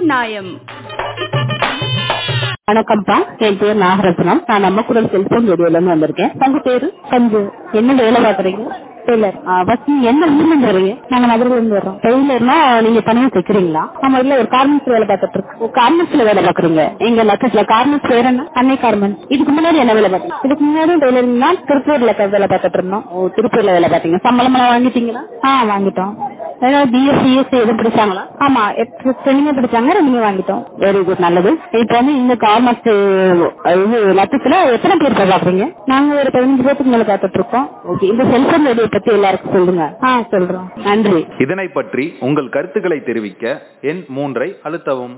நியாயம் வணக்கம்ப்பா என் பேர் நாகரத்னம் நான் நம்ம குரல் செல்போன் ரேடியோல இருந்து வந்திருக்கேன் உங்க பேரு சஞ்சு என்ன வேலை பாக்குறீங்க டெய்லர் ஃபர்ஸ்ட் நீங்க எந்த ஊர்ல இருந்து வரீங்க நாங்க மதுரையில இருந்து வரோம் டெய்லர்னா நீங்க தனியா தைக்கிறீங்களா ஆமா இல்ல ஒரு கார்மெண்ட்ஸ் வேலை பார்த்துட்டு இருக்கோம் கார்மெண்ட்ஸ்ல வேலை பாக்குறீங்க எங்க லக்கத்துல கார்மெண்ட்ஸ் பேர் என்ன அன்னை கார்மெண்ட்ஸ் இதுக்கு முன்னாடி என்ன வேலை பார்த்தீங்க இதுக்கு முன்னாடி டெய்லரிங்னா திருப்பூர்ல வேலை பார்த்துட்டு இருந்தோம் ஓ திருப்பூர்ல வேலை பார்த்தீங்க சம்பளம் எல்லாம் வாங்கிட்டீங்களா ஆ வாங்கிட்டோம் ஏதாவது பிஎஸ் சிஎஸ்சி எதுவும் படிச்சாங்களா ஆமா ட்ரெயினிங் படிச்சாங்க ரெண்டுமே வாங்கிட்டோம் வெரி குட் நல்லது இப்போ வந்து இந்த காமர்ஸ் இது லட்சத்துல எத்தனை பேர் பாக்குறீங்க நாங்க ஒரு பதினஞ்சு பேருக்கு மேல பார்த்துட்டு இருக்கோம் ஓகே இந்த செல்போன் ரேடியோ பத்தி எல்லாருக்கும் சொல்லுங்க ஆ சொல்றோம் நன்றி இதனை பற்றி உங்கள் கருத்துக்களை தெரிவிக்க எண் மூன்றை அழுத்தவும்